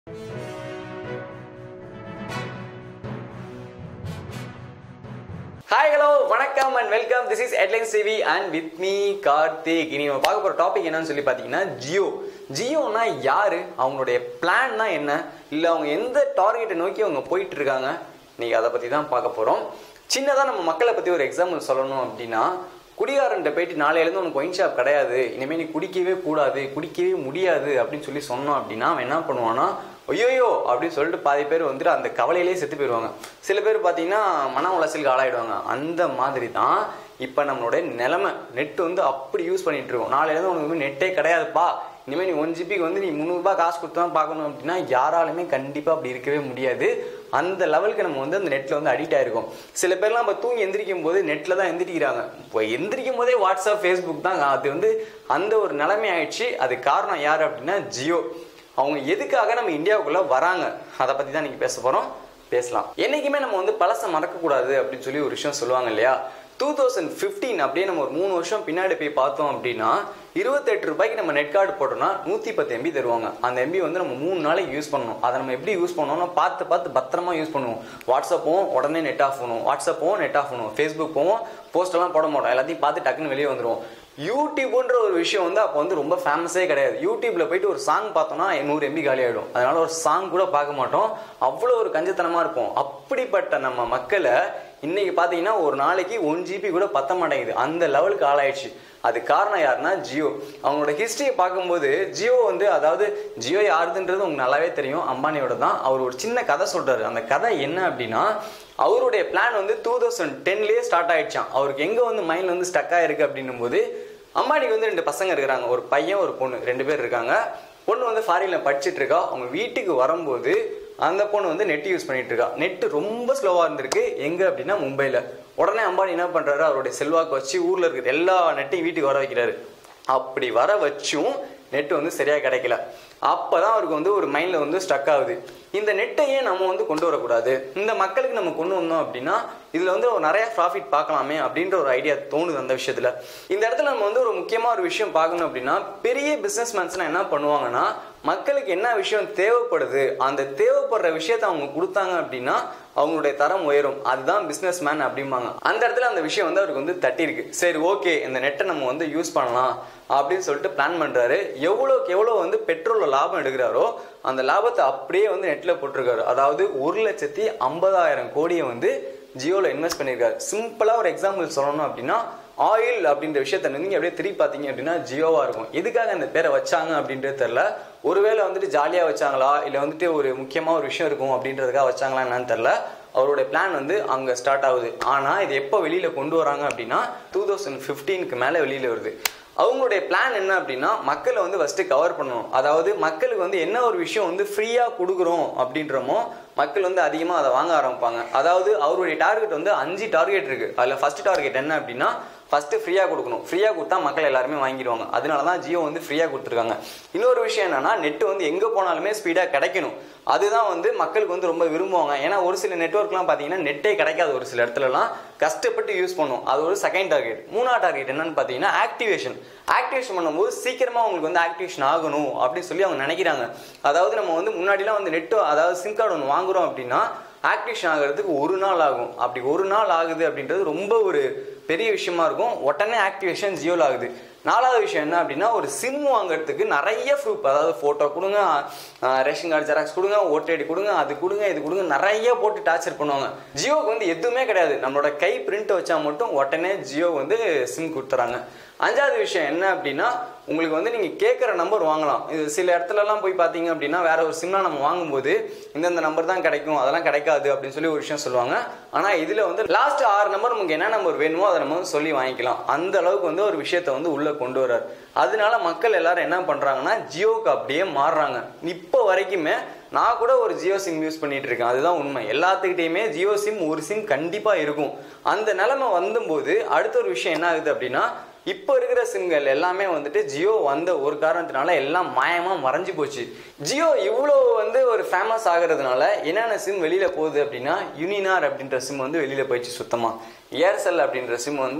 hi hello வணக்கம் and welcome this is headlines TV and with me Karthik இனி நம்ம பார்க்க போகிற டாபிக் என்னன்னு சொல்லி பார்த்தீங்கன்னா ஜியோ ஜியோனா யாரு அவங்களுடைய பிளான்னா என்ன இல்லை அவங்க எந்த டார்கெட்டை நோக்கி அவங்க போயிட்டு இருக்காங்க இன்னைக்கு அதை பற்றி தான் பார்க்க போகிறோம் சின்னதாக நம்ம மக்களை பற்றி ஒரு எக்ஸாம்பிள் சொல்லணும் அப்படின்னா குடிகாரன்ட்ட போயிட்டு நாளையிலேருந்து உனக்கு ஒயின் ஷாப் கிடையாது இனிமேல் நீ குடிக்கவே கூடாது குடிக்கவே முடியாது அப்படின்னு சொல்லி சொன்னோம் அப்படின்னா அவன் என்ன பண்ணுவான்னா ஐயோயோ அப்படின்னு சொல்லிட்டு பாதி பேர் வந்துட்டு அந்த கவலையிலே செத்து போயிடுவாங்க சில பேர் பார்த்தீங்கன்னா மன உளைச்சலுக்கு ஆளாயிடுவாங்க அந்த மாதிரி தான் இப்போ நம்மளுடைய நிலைமை நெட் வந்து அப்படி யூஸ் பண்ணிட்டு இருக்கோம் நாளையிலேருந்து உனக்கு வந்து நெட்டே கிடையாதுப்பா இனிமேல் நீ ஒன் ஜிபிக்கு வந்து நீ முந்நூறுபா காசு கொடுத்து தான் பார்க்கணும் அப்படின்னா யாராலுமே கண்டிப்பாக அப்படி இருக்கவே முடியாது அந்த லெவலுக்கு நம்ம வந்து அந்த நெட்டில் வந்து அடிக்ட் ஆயிருக்கும் சில பேர்லாம் இப்போ தூங்கி எந்திரிக்கும் போது நெட்டில் தான் எந்திரிக்கிறாங்க இப்போ எந்திரிக்கும் போதே வாட்ஸ்அப் ஃபேஸ்புக் தான் அது வந்து அந்த ஒரு நிலைமை ஆயிடுச்சு அது காரணம் யார் அப்படின்னா ஜியோ அவங்க எதுக்காக நம்ம இந்தியாவுக்குள்ள வராங்க அதை பற்றி தான் நீங்கள் பேச போகிறோம் பேசலாம் என்றைக்குமே நம்ம வந்து பழசை மறக்கக்கூடாது அப்படின்னு சொல்லி ஒரு விஷயம் சொல்லுவாங்க இல்லையா டூ தௌசண்ட் ஃபிஃப்டீன் அப்படியே நம்ம ஒரு மூணு வருஷம் பின்னாடி போய் பார்த்தோம் அப்படின்னா இருபத்தெட்டு ரூபாய்க்கு நம்ம நெட் கார்டு போட்டோம்னா நூற்றி பத்து எம்பி தருவாங்க அந்த எம்பி வந்து நம்ம மூணு நாளைக்கு யூஸ் பண்ணணும் அதை நம்ம எப்படி யூஸ் பண்ணோம்னா பார்த்து பார்த்து பத்திரமா யூஸ் பண்ணுவோம் வாட்ஸ்அப்பும் உடனே நெட் ஆஃப் பண்ணுவோம் வாட்ஸ்அப்பும் நெட் ஆஃப் பண்ணுவோம் ஃபேஸ்புக் போவோம் போஸ்டெல்லாம் போட மாட்டோம் எல்லாத்தையும் பார்த்து டக்குன்னு வெளியே வந்துடுவோம் யூடியூப்ன்ற ஒரு விஷயம் வந்து அப்போ வந்து ரொம்ப ஃபேமஸே கிடையாது யூடியூப்ல போயிட்டு ஒரு சாங் பார்த்தோம்னா நூறு எம்பி காலி ஆகிடும் அதனால ஒரு சாங் கூட பார்க்க மாட்டோம் அவ்வளோ ஒரு கஞ்சத்தனமாக இருப்போம் அப்படிப்பட்ட நம்ம மக்களை இன்னைக்கு பார்த்தீங்கன்னா ஒரு நாளைக்கு ஒன் ஜிபி கூட பத்த மாட்டேங்குது அந்த லெவலுக்கு ஆளாயிடுச்சு அது காரணம் யாருன்னா ஜியோ அவங்களோட ஹிஸ்டரியை பார்க்கும்போது ஜியோ வந்து அதாவது ஜியோ யாருதுன்றது உங்களுக்கு நல்லாவே தெரியும் அம்பானியோட தான் அவர் ஒரு சின்ன கதை சொல்றாரு அந்த கதை என்ன அப்படின்னா அவருடைய பிளான் வந்து டூ தௌசண்ட் டென்லேயே ஸ்டார்ட் ஆயிடுச்சான் அவருக்கு எங்கே வந்து மைண்ட் வந்து ஸ்டக் ஆயிருக்கு அப்படின்னும் போது அம்பானிக்கு வந்து ரெண்டு பசங்க இருக்கிறாங்க ஒரு பையன் ஒரு பொண்ணு ரெண்டு பேர் இருக்காங்க பொண்ணு வந்து ஃபாரினில் படிச்சுட்டு இருக்கா அவங்க வீட்டுக்கு வரும்போது அந்த பொண்ணு வந்து நெட் யூஸ் பண்ணிட்டு இருக்கா நெட் ரொம்ப ஸ்லோவாக இருந்திருக்கு எங்கே அப்படின்னா மும்பையில் உடனே அம்பானி என்ன பண்ணுறாரு அவருடைய செல்வாக்கு வச்சு ஊரில் இருக்கிற எல்லா நெட்டையும் வீட்டுக்கு வர வைக்கிறாரு அப்படி வர வச்சும் நெட் வந்து சரியாக கிடைக்கல அப்போ தான் அவருக்கு வந்து ஒரு மைண்டில் வந்து ஸ்டக் ஆகுது இந்த நெட்டையே நம்ம வந்து கொண்டு வரக்கூடாது இந்த மக்களுக்கு நம்ம கொண்டு வந்தோம் அப்படின்னா இதில் வந்து ஒரு நிறைய ப்ராஃபிட் பார்க்கலாமே அப்படின்ற ஒரு ஐடியா தோணுது அந்த விஷயத்தில் இந்த இடத்துல நம்ம வந்து ஒரு முக்கியமாக ஒரு விஷயம் பார்க்கணும் அப்படின்னா பெரிய பிஸ்னஸ் மேன்ஸ்லாம் என்ன பண்ணுவாங்கன்னா மக்களுக்கு என்ன விஷயம் தேவைப்படுது அந்த தேவைப்படுற விஷயத்த அவங்க கொடுத்தாங்க அப்படின்னா அவங்களுடைய தரம் உயரும் அதுதான் பிஸ்னஸ் மேன் அப்படிம்பாங்க அந்த இடத்துல அந்த விஷயம் வந்து அவருக்கு வந்து தட்டியிருக்கு சரி ஓகே இந்த நெட்டை நம்ம வந்து யூஸ் பண்ணலாம் அப்படின்னு சொல்லிட்டு பிளான் பண்ணுறாரு எவ்வளோக்கு எவ்வளோ வந்து பெட்ரோலில் லாபம் எடுக்கிறாரோ அந்த லாபத்தை அப்படியே வந்து நெட்டில் போட்டிருக்காரு அதாவது ஒரு லட்சத்தி ஐம்பதாயிரம் கோடியை வந்து ஜியோவில் இன்வெஸ்ட் பண்ணியிருக்காரு சிம்பிளாக ஒரு எக்ஸாம்பிள் சொல்லணும் அப்படின்னா ஆயில் அப்படின்ற விஷயத்த நீங்கள் அப்படியே திருப்பி பார்த்தீங்க அப்படின்னா ஜியோவாக இருக்கும் எதுக்காக அந்த பேரை வச்சாங்க அப்படின்றது தெரில ஒருவேளை வந்துட்டு ஜாலியாக வச்சாங்களா இல்லை வந்துட்டு ஒரு முக்கியமாக ஒரு விஷயம் இருக்கும் அப்படின்றதுக்காக வச்சாங்களா என்னன்னு தெரில அவருடைய பிளான் வந்து அங்கே ஸ்டார்ட் ஆகுது ஆனால் இது எப்போ வெளியில் கொண்டு வராங்க அப்படின்னா டூ தௌசண்ட் ஃபிஃப்டீனுக்கு மேலே வெளியில் வருது அவங்களுடைய பிளான் என்ன அப்படின்னா மக்களை வந்து ஃபஸ்ட்டு கவர் பண்ணணும் அதாவது மக்களுக்கு வந்து என்ன ஒரு விஷயம் வந்து ஃப்ரீயாக கொடுக்குறோம் அப்படின்றமோ மக்கள் வந்து அதிகமாக அதை வாங்க ஆரம்பிப்பாங்க அதாவது அவருடைய டார்கெட் வந்து அஞ்சு டார்கெட் இருக்குது அதில் ஃபஸ்ட் டார்கெட் என்ன அப்படின்னா ஃபஸ்ட்டு ஃப்ரீயாக கொடுக்கணும் ஃப்ரீயாக கொடுத்தா மக்கள் எல்லாருமே வாங்கிடுவாங்க அதனால தான் ஜியோ வந்து ஃப்ரீயாக கொடுத்துருக்காங்க இன்னொரு விஷயம் என்னன்னா நெட் வந்து எங்கே போனாலுமே ஸ்பீடாக கிடைக்கணும் அதுதான் வந்து மக்களுக்கு வந்து ரொம்ப விரும்புவாங்க ஏன்னா ஒரு சில நெட்ஒர்க்லாம் பார்த்தீங்கன்னா நெட்டே கிடைக்காது ஒரு சில இடத்துலலாம் கஷ்டப்பட்டு யூஸ் பண்ணும் அது ஒரு செகண்ட் டார்கெட் மூணாவது டார்கெட் என்னன்னு பார்த்தீங்கன்னா ஆக்டிவேஷன் ஆக்டிவேஷன் பண்ணும்போது சீக்கிரமாக உங்களுக்கு வந்து ஆக்டிவேஷன் ஆகணும் அப்படின்னு சொல்லி அவங்க நினைக்கிறாங்க அதாவது நம்ம வந்து முன்னாடிலாம் வந்து நெட்டு அதாவது சிம் கார்டு ஒன்று வாங்குறோம் அப்படின்னா ஆக்டிவேஷன் ஆகிறதுக்கு ஒரு நாள் ஆகும் அப்படி ஒரு நாள் ஆகுது அப்படின்றது ரொம்ப ஒரு பெரிய விஷயமா இருக்கும் உடனே ஆக்டிவேஷன் ஜியோவில் ஆகுது நாலாவது விஷயம் என்ன அப்படின்னா ஒரு சிம் வாங்குறதுக்கு நிறைய ப்ரூஃப் அதாவது ஃபோட்டோ கொடுங்க ரேஷன் கார்டு ஜெராக்ஸ் கொடுங்க ஓட்டர் ஐடி கொடுங்க அது கொடுங்க இது கொடுங்க நிறைய போட்டு டார்ச்சர் பண்ணுவாங்க ஜியோக்கு வந்து எதுவுமே கிடையாது நம்மளோட கை பிரிண்ட் வச்சா மட்டும் உடனே ஜியோ வந்து சிம் கொடுத்துறாங்க அஞ்சாவது விஷயம் என்ன அப்படின்னா உங்களுக்கு வந்து நீங்கள் கேட்குற நம்பர் வாங்கலாம் இது சில இடத்துலலாம் போய் பார்த்தீங்க அப்படின்னா வேற ஒரு சிம்லாம் நம்ம வாங்கும்போது இந்தந்த நம்பர் தான் கிடைக்கும் அதெல்லாம் கிடைக்காது அப்படின்னு சொல்லி ஒரு விஷயம் சொல்லுவாங்க ஆனால் இதில் வந்து லாஸ்ட் ஆறு நம்பர் நமக்கு என்ன நம்பர் வேணுமோ அதை நம்ம வந்து சொல்லி வாங்கிக்கலாம் அந்த அளவுக்கு வந்து ஒரு விஷயத்தை வந்து உள்ளே கொண்டு வர்றாரு அதனால மக்கள் எல்லாரும் என்ன பண்ணுறாங்கன்னா ஜியோவுக்கு அப்படியே மாறுறாங்க இப்போ வரைக்குமே நான் கூட ஒரு ஜியோ சிம் யூஸ் பண்ணிட்டு இருக்கேன் அதுதான் உண்மை எல்லாத்துக்கிட்டையுமே ஜியோ சிம் ஒரு சிம் கண்டிப்பாக இருக்கும் அந்த நிலைமை வந்தும்போது அடுத்த ஒரு விஷயம் என்ன ஆகுது அப்படின்னா இப்போ இருக்கிற சிம்கள் எல்லாமே வந்துட்டு ஜியோ வந்த ஒரு காரணத்தினால எல்லாம் மாயமா மறைஞ்சு போச்சு ஜியோ இவ்வளோ வந்து ஒரு ஃபேமஸ் ஆகுறதுனால என்னென்ன சிம் வெளியில போகுது அப்படின்னா யூனினார் அப்படின்ற சிம் வந்து வெளியில போயிடுச்சு சுத்தமா ஏர்செல் அப்படின்ற சிம் வந்து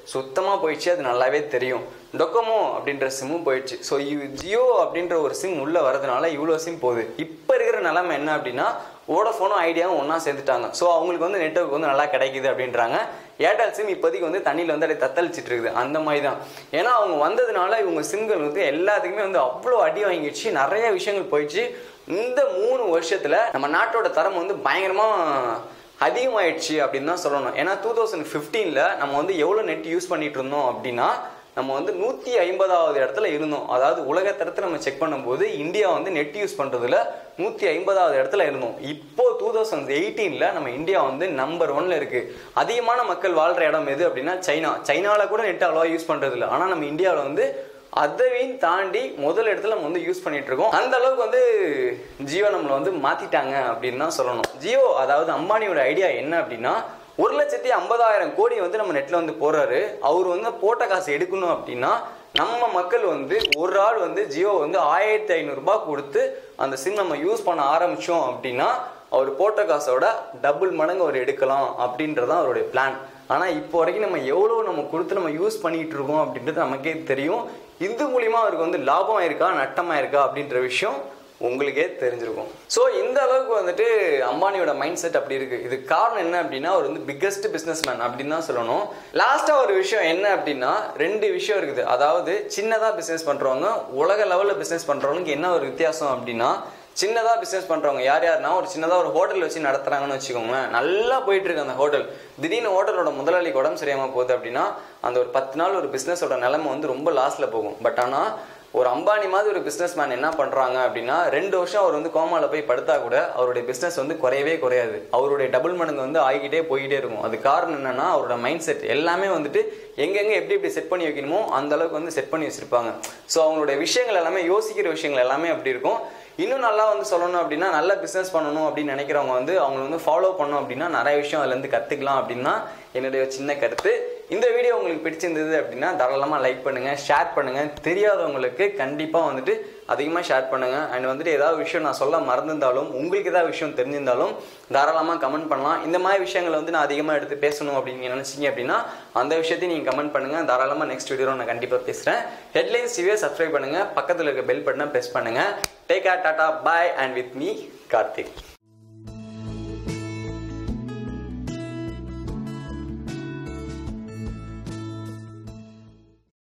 சுத்தமாக போயிடுச்சு அது நல்லாவே தெரியும் டொக்கோமோ அப்படின்ற சிம்மும் போயிடுச்சு ஸோ ஜியோ அப்படின்ற ஒரு சிம் உள்ளே வரதுனால இவ்வளோ சிம் போகுது இப்போ இருக்கிற நிலைமை என்ன அப்படின்னா ஓடோஃபோனும் ஐடியாவும் ஒன்றா சேர்ந்துட்டாங்க ஸோ அவங்களுக்கு வந்து நெட்ஒர்க் வந்து நல்லா கிடைக்குது அப்படின்றாங்க ஏர்டெல் சிம் இப்போதைக்கு வந்து தண்ணியில் வந்து அப்படியே தத்தளிச்சிட்டு இருக்குது அந்த மாதிரி தான் ஏன்னா அவங்க வந்ததுனால இவங்க சிம்கள் வந்து எல்லாத்துக்குமே வந்து அவ்வளோ அடி வாங்கிடுச்சு நிறைய விஷயங்கள் போயிடுச்சு இந்த மூணு வருஷத்தில் நம்ம நாட்டோட தரம் வந்து பயங்கரமாக அதிகமாயிடுச்சு அப்படின்னு தான் சொல்லணும் ஏன்னா டூ தௌசண்ட் ஃபிஃப்டீனில் நம்ம வந்து எவ்வளோ நெட் யூஸ் பண்ணிட்டு இருந்தோம் அப்படின்னா நம்ம வந்து நூற்றி ஐம்பதாவது இடத்துல இருந்தோம் அதாவது உலகத்தரத்தை நம்ம செக் பண்ணும்போது இந்தியா வந்து நெட் யூஸ் பண்ணுறதுல நூற்றி ஐம்பதாவது இடத்துல இருந்தோம் இப்போ டூ தௌசண்ட் எயிட்டீனில் நம்ம இந்தியா வந்து நம்பர் ஒன்ல இருக்கு அதிகமான மக்கள் வாழ்கிற இடம் எது அப்படின்னா சைனா சைனாவில் கூட நெட் அவ்வளோவா யூஸ் பண்ணுறது இல்லை ஆனால் நம்ம இந்தியாவில் வந்து அதையும் தாண்டி முதல் இடத்துல நம்ம வந்து யூஸ் பண்ணிட்டு இருக்கோம் அந்த அளவுக்கு வந்து ஜியோ நம்மளை வந்து மாத்திட்டாங்க அப்படின்னு தான் சொல்லணும் ஜியோ அதாவது அம்பானியோட ஐடியா என்ன அப்படின்னா ஒரு லட்சத்தி ஐம்பதாயிரம் கோடி வந்து நம்ம நெட்ல வந்து போறாரு அவர் வந்து போட்ட காசு எடுக்கணும் அப்படின்னா நம்ம மக்கள் வந்து ஒரு ஆள் வந்து ஜியோ வந்து ஆயிரத்தி ஐநூறுரூபா கொடுத்து அந்த சிம் நம்ம யூஸ் பண்ண ஆரம்பிச்சோம் அப்படின்னா அவர் போட்ட காசோட டபுள் மடங்கு அவர் எடுக்கலாம் அப்படின்றதான் அவருடைய பிளான் ஆனால் இப்போ வரைக்கும் நம்ம எவ்வளோ நம்ம கொடுத்து நம்ம யூஸ் பண்ணிட்டு இருக்கோம் அப்படின்றது நமக்கே தெரியும் இது மூலியமா அவருக்கு வந்து லாபம் இருக்கா நட்டமா இருக்கா அப்படின்ற விஷயம் உங்களுக்கே தெரிஞ்சிருக்கும் ஸோ இந்த அளவுக்கு வந்துட்டு அம்பானியோட மைண்ட் செட் அப்படி இருக்கு இது காரணம் என்ன அப்படின்னா அவர் வந்து பிக்கஸ்ட் பிஸ்னஸ் மேன் அப்படின்னு தான் சொல்லணும் லாஸ்டா ஒரு விஷயம் என்ன அப்படின்னா ரெண்டு விஷயம் இருக்குது அதாவது சின்னதா பிசினஸ் பண்றவங்க உலக லெவல்ல பிசினஸ் பண்றவங்களுக்கு என்ன ஒரு வித்தியாசம் அப்படின்னா சின்னதா பிசினஸ் பண்றவங்க யார் யாருன்னா ஒரு சின்னதா ஒரு ஹோட்டல் வச்சு நடத்துறாங்கன்னு வச்சுக்கோங்களேன் நல்லா போயிட்டு இருக்கு அந்த ஹோட்டல் திடீர்னு ஹோட்டலோட முதலாளிக்கு உடம்பு சரியாம போகுது அப்படின்னா அந்த ஒரு பத்து நாள் ஒரு பிசினஸோட நிலைமை வந்து ரொம்ப லாஸ்ட்ல போகும் பட் ஆனா ஒரு அம்பானி மாதிரி ஒரு பிஸ்னஸ் மேன் என்ன பண்றாங்க அப்படின்னா ரெண்டு வருஷம் அவர் வந்து கோமால போய் படுத்தா கூட அவருடைய பிசினஸ் வந்து குறையவே குறையாது அவருடைய டபுள் மடங்கு வந்து ஆகிக்கிட்டே போய்கிட்டே இருக்கும் அது காரணம் என்னன்னா அவரோட மைண்ட் செட் எல்லாமே வந்துட்டு எங்கெங்க எப்படி எப்படி செட் பண்ணி வைக்கணுமோ அந்த அளவுக்கு வந்து செட் பண்ணி வச்சிருப்பாங்க ஸோ அவங்களுடைய விஷயங்கள் எல்லாமே யோசிக்கிற விஷயங்கள் எல்லாமே அப்படி இருக்கும் இன்னும் நல்லா வந்து சொல்லணும் அப்படின்னா நல்ல பிஸ்னஸ் பண்ணணும் அப்படின்னு நினைக்கிறவங்க வந்து அவங்க வந்து ஃபாலோ பண்ணணும் அப்படின்னா நிறைய விஷயம் அதுலேருந்து கற்றுக்கலாம் அப்படின்னா என்னுடைய சின்ன கருத்து இந்த வீடியோ உங்களுக்கு பிடிச்சிருந்தது அப்படின்னா தாராளமாக லைக் பண்ணுங்க ஷேர் பண்ணுங்க தெரியாதவங்களுக்கு கண்டிப்பாக வந்துட்டு அதிகமாக ஷேர் பண்ணுங்க அண்ட் வந்துட்டு ஏதாவது விஷயம் நான் சொல்ல மறந்திருந்தாலும் உங்களுக்கு ஏதாவது விஷயம் தெரிஞ்சிருந்தாலும் தாராளமாக கமெண்ட் பண்ணலாம் இந்த மாதிரி விஷயங்களை வந்து நான் அதிகமாக எடுத்து பேசணும் அப்படின்னு நீங்க நினைச்சீங்க அப்படின்னா அந்த விஷயத்தையும் நீங்கள் கமெண்ட் பண்ணுங்க தாராளமாக நெக்ஸ்ட் வீடியோ நான் கண்டிப்பாக பேசுகிறேன் ஹெட்லைன்ஸ் டிவியை சப்ஸ்கிரைப் பண்ணுங்க பக்கத்தில் இருக்க பெல் பட்டனை ப்ரெஸ் பண்ணுங்க take care tata bye and with me Karthik